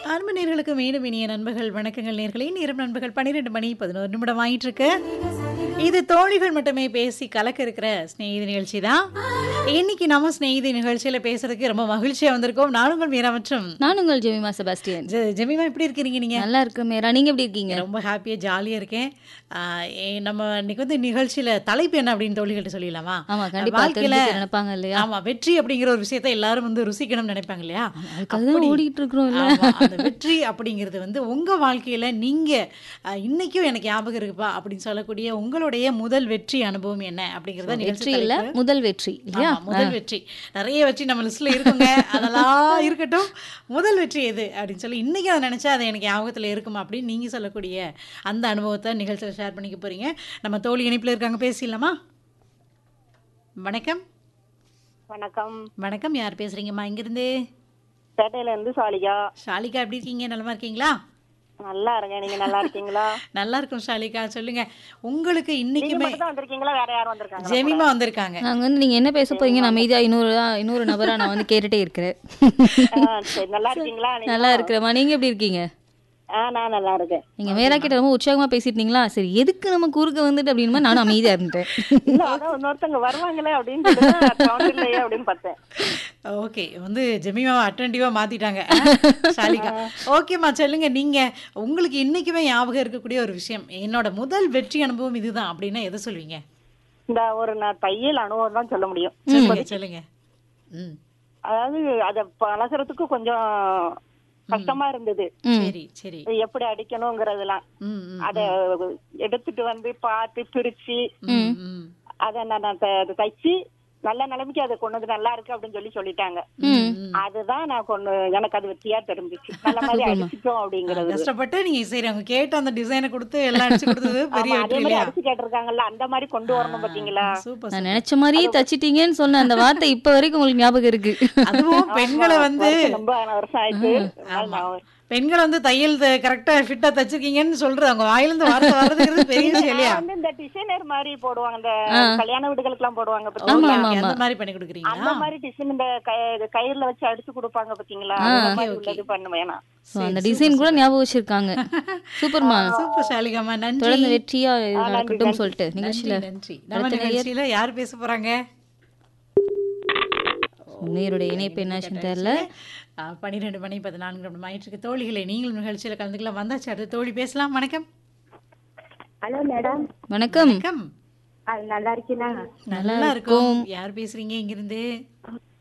அன்பு நேர்களுக்கு மீண்டும் இனிய நண்பர்கள் வணக்கங்கள் நேர்களே நேரம் நண்பர்கள் பன்னிரெண்டு மணி பதினோரு நிமிடம் ஆயிட்டு இருக்கு இது தோழிகள் மட்டுமே பேசி கலக்க இருக்கிற ஸ்நேகிதி நிகழ்ச்சி தான் இன்னைக்கு நம்ம ஸ்நேகிதி நிகழ்ச்சியில பேசுறதுக்கு ரொம்ப மகிழ்ச்சியா வந்திருக்கோம் நானுங்கள் மீரா மற்றும் நான் உங்கள் ஜெமிமா செபாஸ்டியன் ஜெ- ஜெமிமா எப்படி இருக்கிறீங்க நீங்க நல்லா இருக்கு மேரா நீங்க எப்படி இருக்கீங்க ரொம்ப ஹாப்பியாக ஜாலியாக இருக்கேன் ஆஹ் ஏ- நம்ம இன்னைக்கு வந்து நிகழ்ச்சியில் தலைப்பு என்ன அப்படின்னு தோழிகள்ட்ட சொல்லிடலாமா ஆமா கண்டிப்பா வாழ்க்கையில தெரிஞ்சுக்க நினைப்பாங்க இல்லையா ஆமா வெற்றி அப்படிங்கிற ஒரு விஷயத்தை எல்லாரும் வந்து ருசிக்கணும்னு நினைப்பாங்க இல்லையா அதுக்காக தான் ஓடிட்டு இருக்கிறோம் இல்ல ஆமா, அந்த வெற்றி அப்படிங்கிறது வந்து உங்க வாழ்க்கையில நீங்க அஹ், இன்னைக்கும் எனக்கு ஞாபகம் இருக்குப்பா அப்படின்னு சொல்லக்கூடிய உங்களுடைய முதல் வெற்றி அனுபவம் என்ன அப்படிங்கறத வெற்றி நிகழ்ச்சி இல்ல தலைப்பு. முதல் வெற்றி இல்லையா ஆமா, முதல் வெற்றி நிறைய வெற்றி நம்ம லிஸ்ட்ல இருக்குங்க அதெல்லாம் இருக்கட்டும் முதல் வெற்றி எது அப்படின்னு சொல்லி இன்னைக்கு அதை நினைச்சா அது எனக்கு ஞாபகத்துல இருக்குமா அப்படின்னு நீங்க சொல்லக்கூடிய அந்த அனுபவத்தை நிகழ்ச்சியில் ஷேர் பண்ணிக்க போறீங்க நம்ம தோழி இணைப்புல இருக்காங்க பேசிடலாமா வணக்கம் வணக்கம் வணக்கம் யார் பேசுறீங்கம்மா இங்கிருந்து பேட்டையில இருந்து சாலிகா ஷாலிகா எப்படி இருக்கீங்க நலமா இருக்கீங்களா நல்லா இருக்கேன் நீங்க நல்லா இருக்கீங்களா நல்லா இருக்கும் ஷாலிகா சொல்லுங்க உங்களுக்கு நீங்க இன்னைக்குமே மட்டும் தான் வந்திருக்கீங்களா வேற யாரும் வந்திருக்காங்க ஜெமிமா வந்திருக்காங்க நாங்க வந்து நீங்க என்ன பேச போறீங்க நான் அமைதியா இன்னொரு இன்னொரு நபரா நான் வந்து கேட்டுட்டே இருக்கிறேன் சரி நல்லா இருக்கீங்களா நீங்க? நல்லா இருக்கிறேமா நீங்க எப்படி இருக்கீங்க ஆ நான் நல்லா இருக்கேன் நீங்க மேரா கிட்ட ரொம்ப உற்சாகமா பேசிட்டீங்களா சரி எதுக்கு நம்ம குறுக்க வந்துட்டு அப்படின்னு நானும் அமைதியா இருந்துட்டேன் இல்ல அதான் இன்னொருத்தங்க வருவாங்களே அப்படின்னு சொல்லிட்டு sound இல்லையே அப்படின்னு பார்த்தேன் ஓகே வந்து ஜெமிமாவை அட்டன்டிவா மாத்திட்டாங்க ஷாலிகா ஓகேம்மா சொல்லுங்க நீங்க உங்களுக்கு இன்னைக்குமே ஞாபகம் இருக்கக்கூடிய ஒரு விஷயம் என்னோட முதல் வெற்றி அனுபவம் இதுதான் அப்படின்னா எதை சொல்வீங்க இந்த ஒரு நான் தையல் அனுபவம் தான் சொல்ல முடியும் சொல்லுங்க சொல்லுங்க ம் அதாவது அத பழகுறதுக்கு கொஞ்சம் கஷ்டமா இருந்தது சரி சரி அது எப்படி அடிக்கணுங்கிறதெல்லாம் ம் ம், அத எடுத்துட்டு வந்து பார்த்து பிரிச்சு ம் ம் அத நான் நான் த- தைச்சு நல்ல நிலைமைக்கு அதை கொண்டு வந்து நல்லா இருக்கு அப்படின்னு சொல்லி சொல்லிட்டாங்க ம், ம். அதுதான் நான் கொண்டு எனக்கு அது வெற்றியா தெரிஞ்சிச்சு நல்ல மாதிரி அடிச்சிட்டோம் அப்படிங்கிறது கஷ்டப்பட்டு நீங்க சரி அவங்க கேட்ட அந்த டிசைனை கொடுத்து எல்லாம் அடிச்சு கொடுத்தது பெரிய ஆமா, அதே வெற்றி மாதிரி இல்லையா அடிச்சு கேட்டிருக்காங்கல்ல அந்த மாதிரி கொண்டு வரணும் பாத்தீங்களா சூப்பர் நான் நினைச்ச மாதிரியே தச்சிட்டீங்கன்னு சொன்ன அந்த வார்த்தை இப்ப வரைக்கும் உங்களுக்கு ஞாபகம் இருக்கு அதுவும் பெண்களை வந்து வருஷம் ரொம்ப வருஷம் ஆயிடுச்சு அதனால நான் பெண்கள் வந்து தையல் கரெக்டா ஃபிட்டா தச்சிருக்கீங்கன்னு சொல்றது அவங்க வாயிலிருந்து வார்த்தை வர்றதுங்கிறது பெரிய விஷயம் இல்லையா நான் வந்து இந்த டிசைனர் மாதிரி போடுவாங்க இந்த கல்யாண வீடுகளுக்கு எல்லாம் போடுவாங்க ஓகே, பாத்தீங்களா ஓகே, அந்த மாதிரி பண்ணி கொடுக்குறீங்களா அந்த மாதிரி டிசைன் இந்த கய- கயிறுல வச்சு அடிச்சு கொடுப்பாங்க பாத்தீங்களா அந்த மாதிரி உள்ளது பண்ணுவேன் நான் So, அந்த டிசைன் கூட ஞாபகம் வச்சிருக்காங்க சூப்பர்மா சூப்பர் ஷாலிகாமா நன்றி தொடர்ந்து வெற்றியா இது நடக்கட்டும் சொல்லிட்டு நிகழ்ச்சியில நன்றி நம்ம நிகழ்ச்சியில யார் பேச போறாங்க நேருடைய இணைப்பு என்னாச்சுன்னு தெரியல பன்னிரெண்டு மணி பதினான்கு நிமிடம் ஆயிட்டு இருக்கு தோழிகளை நீங்களும் நிகழ்ச்சியில கலந்துக்கலாம் வந்தாச்சு அடுத்த தோழி பேசலாம் வணக்கம் ஹலோ மேடம் வணக்கம் வணக்கம் அது நல்லா இருக்கீங்களா நல்லா இருக்கும் யார் பேசுறீங்க இங்கிருந்து